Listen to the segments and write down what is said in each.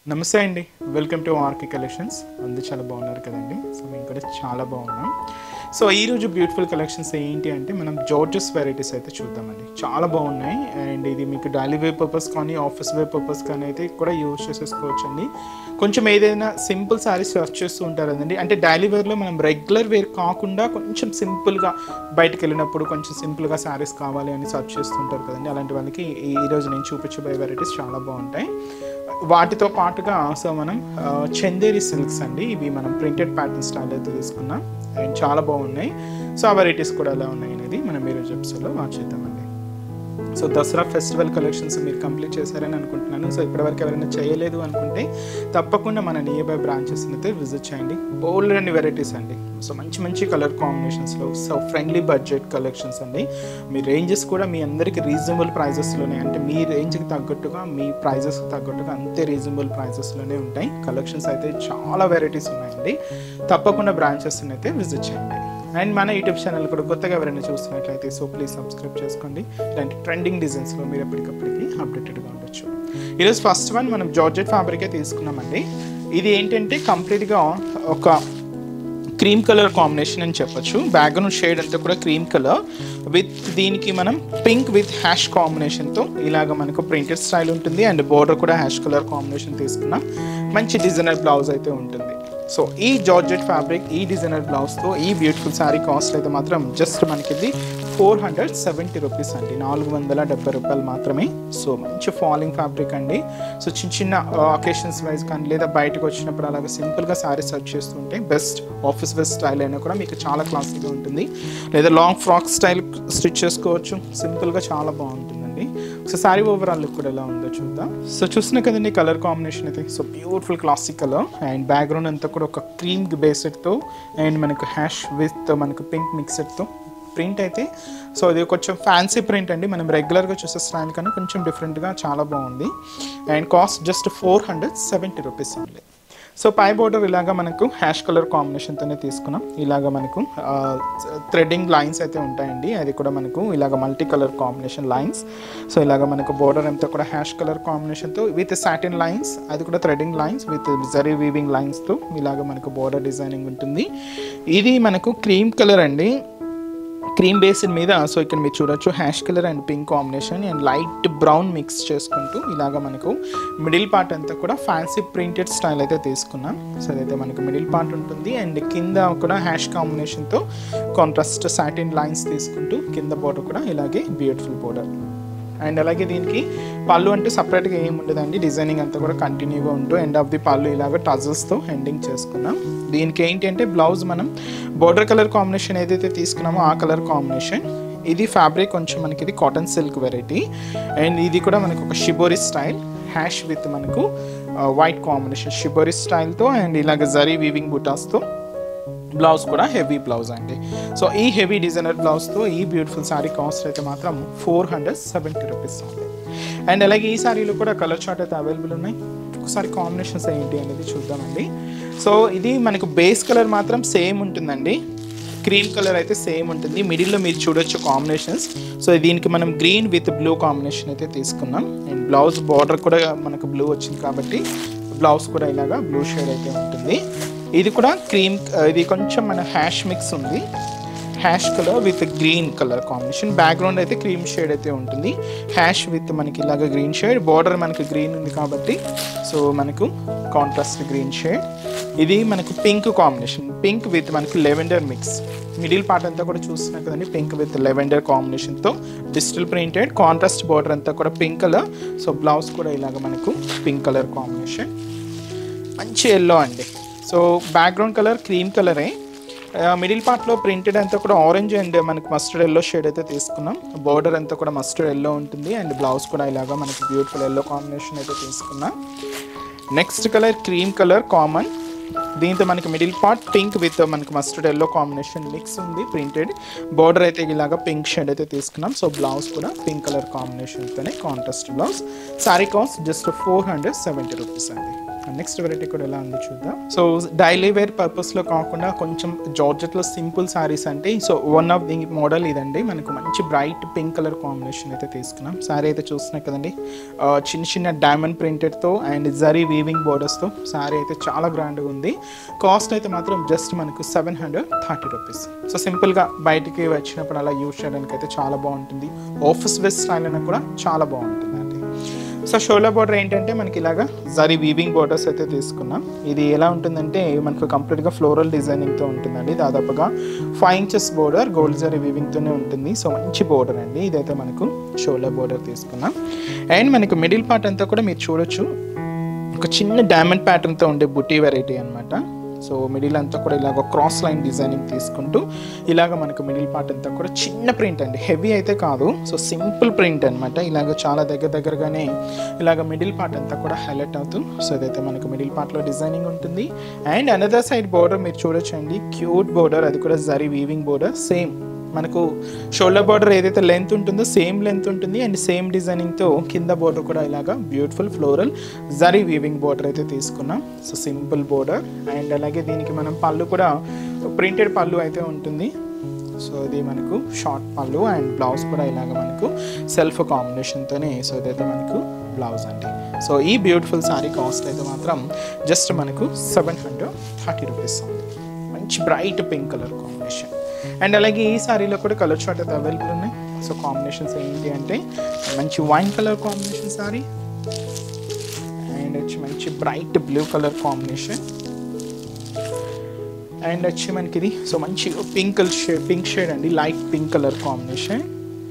నమస్తే అండి welcome to RK collections అందరూ చాలా బాగున్నారు కదండి సో మేము కూడా చాలా బాగున్నాం సో ఈరోజు బ్యూటిఫుల్ కలెక్షన్స్ ఏంటి అంటే మనం జార్జెస్ వెరైటీస్ అయితే చూద్దామండి చాలా బాగున్నాయి అండ్ ఇది మీకు డైలీ వేర్ పర్పస్ కానీ ఆఫీస్ వేర్ పర్పస్ కానీ అయితే కూడా యూజ్ చేసేసుకోవచ్చు అండి కొంచెం ఏదైనా సింపుల్ శారీస్ సర్చ్ చేస్తూ ఉంటారు కదండి అంటే డైలీ వేర్లో మనం రెగ్యులర్ వేర్ కాకుండా కొంచెం సింపుల్గా బయటకు వెళ్ళినప్పుడు కొంచెం సింపుల్గా శారీస్ కావాలి అని సర్చ్ చేస్తుంటారు కదండి అలాంటి వాళ్ళకి ఈ- ఈరోజు నేను చూపించబోయే వెరైటీస్ చాలా బాగుంటాయి వాటితో పాటుగా సో మనం ఆ, చందేరి సిల్క్స్ అండి ఇవి మనం ప్రింటెడ్ ప్యాటర్న్ స్టైల్ అయితే తీసుకున్నాం అండ్ చాలా బాగున్నాయి సో ఆ వెరైటీస్ కూడా ఎలా ఉన్నాయి అనేది మనం ఈరోజు ఎపిసోడ్లో వాచ్ చేద్దామండి సో దసరా ఫెస్టివల్ కలెక్షన్స్ మీరు కంప్లీట్ చేశారని అనుకుంటున్నాను సో ఇప్పటివరకు ఎవరైనా చేయలేదు అనుకుంటే తప్పకుండా మన నియర్ బై బ్రాంచెస్ అయితే విజిట్ చేయండి బోల్డ్ అండ్ వెరైటీస్ అండి సో మంచి మంచి కలర్ కాంబినేషన్స్లో సో ఫ్రెండ్లీ బడ్జెట్ కలెక్షన్స్ అండి మీ రేంజెస్ కూడా మీ అందరికి రీజనబుల్ ప్రైజెస్లోనే అంటే మీ రేంజ్కి తగ్గట్టుగా మీ ప్రైజెస్కి తగ్గట్టుగా అంతే రీజనబుల్ ప్రైజెస్లోనే ఉంటాయి కలెక్షన్స్ అయితే చాలా వెరైటీస్ ఉన్నాయండి తప్పకుండా బ్రాంచెస్ అయితే విజిట్ చేయండి అండ్ మన యూట్యూబ్ ఛానల్ కూడా కొత్తగా ఎవరైనా చూస్తున్నట్లయితే సో ప్లీజ్ సబ్స్క్రైబ్ చేసుకోండి ఇలాంటి ట్రెండింగ్ డిజైన్స్లో మీరు ఎప్పటికప్పటికి అప్డేటెడ్గా ఉండొచ్చు ఈరోజు ఫస్ట్ వన్ మనం జార్జెట్ ఫ్యాబ్రికే తీసుకున్నామండి ఇది ఏంటంటే కంప్లీట్గా ఒక క్రీమ్ కలర్ కాంబినేషన్ అని చెప్పొచ్చు బ్యాక్గ్రౌండ్ షేడ్ అంతా కూడా క్రీమ్ కలర్ విత్ దీనికి మనం పింక్ విత్ హ్యాష్ కాంబినేషన్తో ఇలాగ మనకు ప్రింటెడ్ స్టైల్ ఉంటుంది అండ్ బోర్డర్ కూడా హ్యాష్ కలర్ కాంబినేషన్ తీసుకున్నాం మంచి డిజైనర్ బ్లౌజ్ అయితే ఉంటుంది సో ఈ జార్జెట్ ఫ్యాబ్రిక్ ఈ డిజైనర్ బ్లౌజ్తో ఈ బ్యూటిఫుల్ శారీ కాస్ట్ అయితే మాత్రం జస్ట్ మనకి ఇది ఫోర్ హండ్రెడ్ సెవెంటీ రూపీస్ అండి నాలుగు వందల డెబ్బై రూపాయలు మాత్రమే సో మంచి ఫాలింగ్ ఫ్యాబ్రిక్ అండి సో చిన్న చిన్న అకేషన్స్ వైజ్ కానీ లేదా బయటకు వచ్చినప్పుడు అలాగే సింపుల్గా శారీ సర్చ్ చేస్తుంటే బెస్ట్ ఆఫీస్ వేర్ స్టైల్ అయినా కూడా మీకు చాలా క్లాసీగా ఉంటుంది లేదా లాంగ్ ఫ్రాక్ స్టైల్ స్టిచ్ చేసుకోవచ్చు సింపుల్గా చాలా బాగుంటుందండి సో శారీ ఓవరాల్ లుక్ కూడా ఎలా ఉందో చూద్దాం సో చూసిన కదండి కలర్ కాంబినేషన్ అయితే so beautiful classic colour and background అంతా కూడా ఒక క్రీమ్ బేస్డ్తో అండ్ మనకు హ్యాష్ విత్ మనకు పింక్ మిక్సెడ్తో ప్రింట్ అయితే సో ఇది కొంచెం ఫ్యాన్సీ ప్రింట్ అండి మనం రెగ్యులర్గా చూసే స్టైల్ కన్నా కొంచెం డిఫరెంట్గా చాలా బాగుంది and cost just four hundred seventy rupees only so పై బోర్డర్ ఇలాగా మనకు హ్యాష్ కలర్ కాంబినేషన్తోనే తీసుకున్నాం ఇలాగ మనకు థ్రెడ్డింగ్ లైన్స్ అయితే ఉంటాయండి అది కూడా మనకు ఇలాగ multi colour combination lines so ఇలాగ మనకు బోర్డర్ అంతా కూడా హ్యాష్ కలర్ కాంబినేషన్తో విత్ సాటిన్ లైన్స్ అది కూడా threading lines with zari weaving లైన్స్తో ఇలాగ మనకు బోర్డర్ డిజైనింగ్ ఉంటుంది ఇది మనకు క్రీమ్ కలర్ అండి క్రీమ్ బేసిన్ మీద సో ఇక్కడ మీరు చూడొచ్చు ash colour and pink combination and light brown mix చేసుకుంటూ ఇలాగ మనకు మిడిల్ పార్ట్ అంతా కూడా ఫ్యాన్సీ ప్రింటెడ్ స్టైల్ అయితే తీసుకున్నాం సో అదైతే మనకు మిడిల్ పార్ట్ ఉంటుంది అండ్ కింద కూడా హ్యాష్ కాంబినేషన్తో కాంట్రాస్ట్ సాటిన్ లైన్స్ తీసుకుంటూ కింద బోర్డర్ కూడా ఇలాగే బ్యూటిఫుల్ బోర్డర్ అండ్ అలాగే దీనికి పళ్ళు అంటే సపరేట్గా ఏమి ఉండదండి డిజైనింగ్ అంతా కూడా కంటిన్యూగా ఉంటూ ఎండ్ ఆఫ్ ది పళ్ళు ఇలాగ టజల్స్తో ఎండింగ్ చేసుకున్నాం దీనికి ఏంటి అంటే బ్లౌజ్ మనం బోర్డర్ కలర్ కాంబినేషన్ ఏదైతే తీసుకున్నామో ఆ కలర్ కాంబినేషన్ ఇది ఫ్యాబ్రిక్ కొంచెం మనకి ఇది కాటన్ సిల్క్ వెరైటీ అండ్ ఇది కూడా మనకు ఒక షిబోరి స్టైల్ హ్యాష్ విత్ మనకు వైట్ కాంబినేషన్ షిబోరి స్టైల్తో అండ్ ఇలాగ జరీ వీవింగ్ బుటాస్తో బ్లౌజ్ కూడా హెవీ బ్లౌజ్ అండి సో ఈ హెవీ డిజైనర్ బ్లౌజ్తో ఈ బ్యూటిఫుల్ శారీ కాస్ట్ అయితే మాత్రం ఫోర్ హండ్రెడ్ సెవెంటీ రూపీస్ ఉంది అండ్ అలాగే ఈ శారీలో కూడా కలర్ చార్ట్ అయితే అవైలబుల్ ఉన్నాయి ఒకసారి కాంబినేషన్స్ ఏంటి అనేది చూద్దామండి సో ఇది మనకు బేస్ కలర్ మాత్రం సేమ్ ఉంటుందండి క్రీమ్ కలర్ అయితే సేమ్ ఉంటుంది మిడిల్లో మీరు చూడొచ్చు కాంబినేషన్స్ సో దీనికి మనం గ్రీన్ విత్ బ్లూ కాంబినేషన్ అయితే తీసుకున్నాం అండ్ బ్లౌజ్ బార్డర్ కూడా మనకు బ్లూ వచ్చింది కాబట్టి బ్లౌజ్ కూడా ఇలాగా బ్లూ షేడ్ అయితే ఉంటుంది ఇది కూడా క్రీమ్ ఇది కొంచెం మన హ్యాష్ మిక్స్ ఉంది ash colour with green colour combination background అయితే క్రీమ్ షేడ్ అయితే ఉంటుంది హ్యాష్ విత్ మనకి ఇలాగ గ్రీన్ షేడ్ బార్డర్ మనకి గ్రీన్ ఉంది కాబట్టి సో మనకు కాంట్రాస్ట్ గ్రీన్ షేడ్ ఇది మనకు పింక్ కాంబినేషన్ పింక్ విత్ మనకి లెవెండర్ మిక్స్ మిడిల్ పార్ట్ అంతా కూడా చూస్తున్నాం కదండి పింక్ విత్ లెవెండర్ కాంబినేషన్తో డిజిటల్ ప్రింటెడ్ కాంట్రాస్ట్ బార్డర్ అంతా కూడా పింక్ కలర్ సో బ్లౌజ్ కూడా ఇలాగ మనకు పింక్ కలర్ కాంబినేషన్ మంచి ఎల్లో అండి సో బ్యాక్గ్రౌండ్ కలర్ క్రీమ్ కలరే మిడిల్ పార్ట్లో ప్రింటెడ్ అంతా కూడా ఆరెంజ్ అండ్ మనకి మస్టర్డ్ ఎల్లో షేడ్ అయితే తీసుకున్నాం బార్డర్ అంతా కూడా మస్టర్డ్ ఎల్లో ఉంటుంది అండ్ బ్లౌజ్ కూడా ఇలాగా మనకి బ్యూటిఫుల్ ఎల్లో కాంబినేషన్ అయితే తీసుకున్నాం next colour cream colour common దీంతో మనకి మిడిల్ పార్ట్ పింక్ విత్ మనకి మస్టర్డ్ ఎల్లో కాంబినేషన్ మిక్స్ ఉంది ప్రింటెడ్ బార్డర్ అయితే ఇలాగా పింక్ షేడ్ అయితే తీసుకున్నాం సో బ్లౌజ్ కూడా పింక్ కలర్ కాంబినేషన్తోనే contrast blouse sorry cost just four hundred seventy rupees అండి నెక్స్ట్ వెరైటీ కూడా ఎలా ఉందో చూద్దాం సో డైలీ వేర్ పర్పస్లో కాకుండా కొంచెం జార్జెట్లో సింపుల్ సారీస్ అంటే so one of the model ఇదండి మనకు మంచి బ్రైట్ పింక్ కలర్ కాంబినేషన్ అయితే తీసుకున్నాం సారీ అయితే చూస్తున్నాయి కదండి ఆ, చిన్న చిన్న డైమండ్ ప్రింటెడ్తో అండ్ జరీ వీవింగ్ బోర్డర్స్తో సారీ అయితే చాలా గ్రాండ్గా ఉంది కాస్ట్ అయితే మాత్రం జస్ట్ మనకు seven hundred thirty rupees so సింపుల్గా బయటికి వచ్చినప్పుడు అలా యూజ్ చేయడానికి అయితే చాలా బాగుంటుంది ఆఫీస్ వేర్ స్టైల్ అయినా కూడా చాలా బాగుంటుంది అండి సో షోలా బార్డర్ ఏంటంటే మనకి ఇలాగా జరీ వీవింగ్ బార్డర్స్ అయితే తీసుకున్నాం ఇది ఎలా ఉంటుందంటే మనకు కంప్లీట్గా ఫ్లోరల్ డిజైనింగ్తో ఉంటుందండి దాదాపుగా five inches border gold zari వీవింగ్తోనే ఉంటుంది సో మంచి బోర్డర్ అండి ఇదైతే మనకు షోలా బోర్డర్ తీసుకున్నాం అండ్ మనకు మిడిల్ పార్ట్ అంతా కూడా మీరు చూడొచ్చు ఒక చిన్న డైమండ్ ప్యాటర్న్తో ఉండే బుటీ వెరైటీ అనమాట సో మిడిల్ అంతా కూడా ఇలాగ క్రాస్ లైన్ డిజైనింగ్ తీసుకుంటూ ఇలాగ మనకు మిడిల్ పార్ట్ అంతా కూడా చిన్న ప్రింట్ అండి హెవీ అయితే కాదు సో సింపుల్ ప్రింట్ అనమాట ఇలాగ చాలా దగ్గర దగ్గరగానే ఇలాగ మిడిల్ పార్ట్ అంతా కూడా హైలైట్ అవుతూ సో ఇదైతే మనకు మిడిల్ పార్ట్లో డిజైనింగ్ ఉంటుంది అండ్ అనదర్ సైడ్ బోర్డర్ మీరు చూడొచ్చండి క్యూట్ బోర్డర్ అది కూడా జరీ వీవింగ్ బోర్డర్ సేమ్ మనకు షోల్డర్ బార్డర్ ఏదైతే లెంత్ ఉంటుందో సేమ్ లెంత్ ఉంటుంది అండ్ సేమ్ డిజైనింగ్తో కింద బార్డర్ కూడా ఇలాగా beautiful floral zari weaving border అయితే తీసుకున్నాం సో సింపుల్ బార్డర్ అండ్ అలాగే దీనికి మనం పళ్ళు కూడా ప్రింటెడ్ పళ్ళు అయితే ఉంటుంది సో ఇది మనకు షార్ట్ పళ్ళు అండ్ బ్లౌజ్ కూడా ఇలాగ మనకు సెల్ఫ్ కాంబినేషన్తోనే సో ఇదైతే మనకు బ్లౌజ్ అండి సో ఈ బ్యూటిఫుల్ సారీ కాస్ట్ అయితే మాత్రం జస్ట్ మనకు సెవెన్ హండ్రెడ్ థర్టీ రూపీస్ ఉంది మంచి bright pink colour combination and అలాగే ఈ సారీలో కూడా కలర్ షార్ట్ అయితే అవైలబుల్ ఉన్నాయి సో కాంబినేషన్స్ ఏంటి అంటే మంచి wine colour combination saree and వచ్చి మంచి bright blue colour combination and వచ్చి మనకి ఇది సో మంచి పింక్ షేడ్ పింక్ షేడ్ అండి light pink colour combination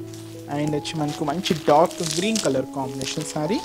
and వచ్చి మనకు మంచి dark green colour combination saree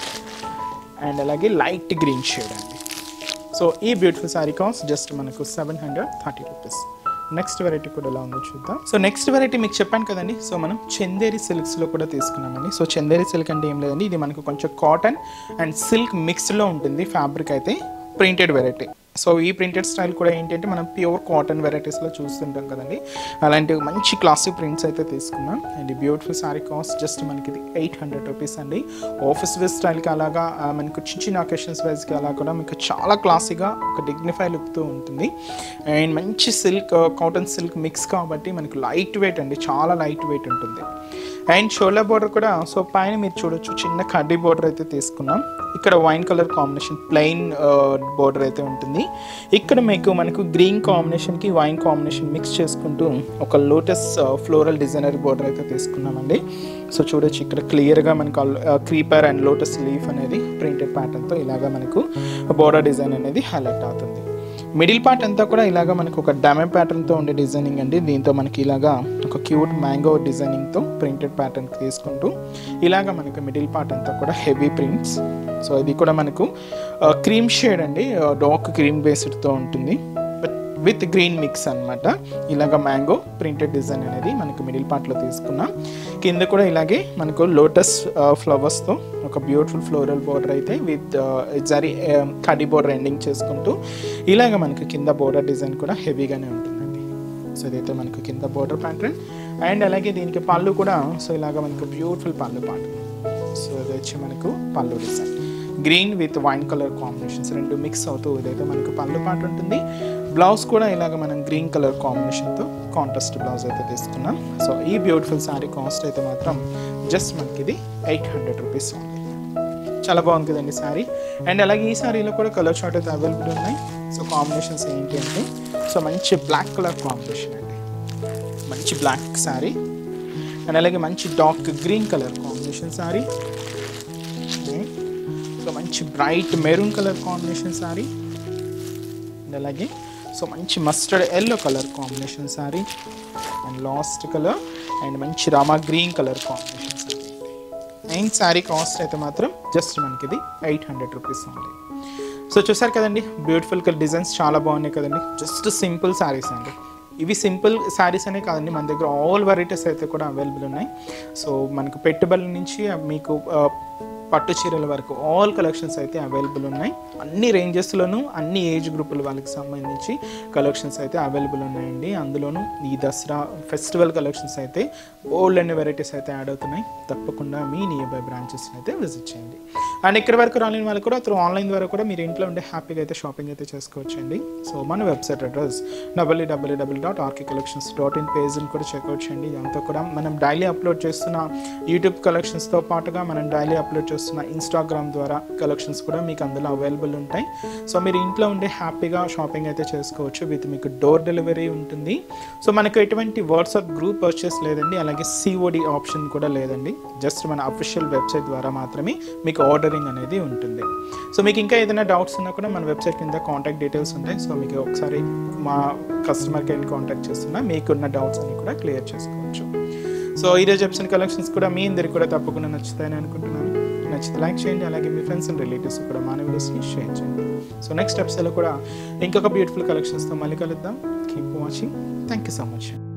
and అలాగే లైట్ గ్రీన్ షేడ్ అండి సో ఈ బ్యూటిఫుల్ సారీ కాస్ట్ జస్ట్ మనకు seven hundred thirty rupees next variety కూడా ఎలా ఉందో చూద్దాం సో నెక్స్ట్ వెరైటీ మీకు చెప్పాను కదండి సో మనం చందేరి సిల్క్స్లో కూడా తీసుకున్నామండి సో చందేరి సిల్క్ అంటే ఏం లేదండి ఇది మనకు కొంచెం కాటన్ అండ్ సిల్క్ మిక్స్డ్లో ఉంటుంది ఫ్యాబ్రిక్ అయితే ప్రింటెడ్ వెరైటీ సో ఈ ప్రింటెడ్ స్టైల్ కూడా ఏంటంటే మనం ప్యూర్ కాటన్ వెరైటీస్లో చూస్తుంటాం కదండి అలాంటి మంచి క్లాసిక్ ప్రింట్స్ అయితే తీసుకున్నాం అండ్ ఈ బ్యూటిఫుల్ సారీ కాస్ట్ జస్ట్ మనకి ఇది ఎయిట్ హండ్రెడ్ రూపీస్ అండి ఆఫీస్ వేర్ స్టైల్కి అలాగా ఆ, మనకు చిన్న చిన్న అకేషన్స్ వైజ్కి అలా కూడా మీకు చాలా క్లాసీగా ఒక డిగ్నిఫై లుక్తో ఉంటుంది అండ్ మంచి సిల్క్ కాటన్ సిల్క్ మిక్స్ కాబట్టి మనకు లైట్ వెయిట్ అండి చాలా లైట్ వెయిట్ ఉంటుంది అండ్ షోలా బార్డర్ కూడా సో పైన మీరు చూడొచ్చు చిన్న కడ్డీ బార్డర్ అయితే తీసుకున్నాం ఇక్కడ wine colour combination plain border అయితే ఉంటుంది ఇక్కడ మీకు మనకు గ్రీన్ కాంబినేషన్కి వైన్ కాంబినేషన్ మిక్స్ చేసుకుంటూ ఒక లోటస్ ఫ్లోరల్ డిజైనర్ బార్డర్ అయితే తీసుకున్నామండి సో చూడొచ్చు ఇక్కడ క్లియర్గా మనకు క్రీపర్ అండ్ లోటస్ లీఫ్ అనేది ప్రింటెడ్ ప్యాటర్న్తో ఇలాగా మనకు బార్డర్ డిజైన్ అనేది హైలైట్ అవుతుంది మిడిల్ పార్ట్ అంతా కూడా ఇలాగా మనకు ఒక డెమో ప్యాటర్న్తో ఉండే డిజైనింగ్ అండి దీంతో మనకి ఇలాగా ఒక క్యూట్ మ్యాంగో డిజైనింగ్తో ప్రింటెడ్ ప్యాటర్న్ తీసుకుంటూ ఇలాగా మనకు మిడిల్ పార్ట్ అంతా కూడా హెవీ ప్రింట్స్ సో ఇది కూడా మనకు క్రీమ్ షేడ్ అండి డార్క్ క్రీమ్ బేస్డ్తో ఉంటుంది బట్ విత్ గ్రీన్ మిక్స్ అన్నమాట ఇలాగ మ్యాంగో ప్రింటెడ్ డిజైన్ అనేది మనకు మిడిల్ పార్ట్లో తీసుకున్నాం కింద కూడా ఇలాగే మనకు లోటస్ ఫ్లవర్స్తో ఒక బ్యూటిఫుల్ ఫ్లోరల్ బోర్డర్ అయితే విత్ జరీ కడి బోర్డర్ ఎండింగ్ చేసుకుంటూ ఇలాగ మనకు కింద బోర్డర్ డిజైన్ కూడా హెవీగానే ఉంటుందండి సో ఇదైతే మనకు కింద బోర్డర్ ప్యాటర్న్ అండ్ అలాగే దీనికి పళ్ళు కూడా సో ఇలాగ మనకు బ్యూటిఫుల్ పళ్ళు పాట సో ఇది వచ్చి మనకు పళ్ళు design green with wine colour combinations రెండు మిక్స్ అవుతూ ఇదైతే మనకు పళ్ళు పాట ఉంటుంది బ్లౌజ్ కూడా ఇలాగ మనం గ్రీన్ కలర్ కాంబినేషన్తో కాంట్రాస్ట్ బ్లౌజ్ అయితే తీసుకున్నాం సో ఈ బ్యూటిఫుల్ శారీ కాస్ట్ అయితే మాత్రం జస్ట్ మనకి ఇది ఎయిట్ హండ్రెడ్ రూపీస్ ఉంది చాలా బాగుంది కదండి శారీ అండ్ అలాగే ఈ శారీలో కూడా కలర్ షార్ట్ అయితే అవైలబుల్ ఉన్నాయి సో కాంబినేషన్స్ ఏంటి అంటే సో మంచి బ్లాక్ కలర్ కాంబినేషన్ అండి మంచి బ్లాక్ శారీ అండ్ అలాగే మంచి dark green colour combination sari so మంచి bright maroon colour combination sari and అలాగే సో మంచి mustard yellow colour combination sari and last colour and మంచి Rama green colour combination sari and sari cost అయితే మాత్రం జస్ట్ మనకి ఇది ఎయిట్ హండ్రెడ్ రూపీస్ ఉంది సో చూసారు కదండి బ్యూటిఫుల్ కలర్ డిజైన్స్ చాలా బాగున్నాయి కదండి జస్ట్ సింపుల్ శారీస్ అండి ఇవి సింపుల్ శారీస్ అనే కాదండి మన దగ్గర ఆల్ వెరైటీస్ అయితే కూడా అవైలబుల్ ఉన్నాయి సో మనకు పెట్టుబడుల నుంచి మీకు పట్టు చీరల వరకు ఆల్ కలెక్షన్స్ అయితే అవైలబుల్ ఉన్నాయి అన్ని రేంజెస్లోనూ అన్ని ఏజ్ గ్రూపుల వాళ్ళకి సంబంధించి కలెక్షన్స్ అయితే అవైలబుల్ ఉన్నాయండి అందులోనూ ఈ దసరా ఫెస్టివల్ కలెక్షన్స్ అయితే ఓల్డ్ అన్ని వెరైటీస్ అయితే యాడ్ అవుతున్నాయి తప్పకుండా మీ నియర్ బై బ్రాంచెస్ని అయితే విజిట్ చేయండి అండ్ ఇక్కడ వరకు రాలేని వాళ్ళు కూడా త్రూ ఆన్లైన్ ద్వారా కూడా మీరు ఇంట్లో ఉండే హ్యాపీగా అయితే షాపింగ్ అయితే చేసుకోవచ్చండి సో మన వెబ్సైట్ అడ్రస్ డబ్ల్యూడబ్ల్యూడబ్ల్యూ dot R K collections dot in పేజ్ని కూడా చెక్అవుట్ చేయండి దాంతో కూడా మనం డైలీ అప్లోడ్ చేస్తున్న యూట్యూబ్ కలెక్షన్స్తో పాటుగా మనం డైలీ అప్లోడ్ చేస్తున్న ఇన్స్టాగ్రామ్ ద్వారా కలెక్షన్స్ కూడా మీకు అందులో అవైలబుల్ ఉంటాయి సో మీరు ఇంట్లో ఉండే హ్యాపీగా షాపింగ్ అయితే చేసుకోవచ్చు విత్ మీకు డోర్ డెలివరీ ఉంటుంది సో మనకు ఎటువంటి వాట్సాప్ గ్రూప్ పర్చేస్ లేదండి అలాగే సిఓడి ఆప్షన్ కూడా లేదండి జస్ట్ మన అఫీషియల్ వెబ్సైట్ ద్వారా మాత్రమే మీకు ఆర్డరింగ్ అనేది ఉంటుంది సో మీకు ఇంకా ఏదైనా డౌట్స్ ఉన్నా కూడా మన వెబ్సైట్ కింద కాంటాక్ట్ డీటెయిల్స్ ఉంటాయి సో మీకు ఒకసారి మా కస్టమర్ కేర్ని కాంటాక్ట్ చేస్తున్నా మీకున్న డౌట్స్ అన్ని కూడా క్లియర్ చేసుకోవచ్చు సో ఈరోజు చెప్పిన కలెక్షన్స్ కూడా మీ అందరికి కూడా తప్పకుండా నచ్చుతాయని అనుకుంటున్నాను నచ్చితే లైక్ చేయండి అలాగే మీ ఫ్రెండ్స్ అండ్ రిలేటివ్స్ కూడా మన వీడియోస్ని షేర్ చేయండి సో నెక్స్ట్ ఎపిసోడ్లో కూడా ఇంకొక బ్యూటిఫుల్ కలెక్షన్స్తో మళ్ళీ కలుద్దాం keep watching thank you so much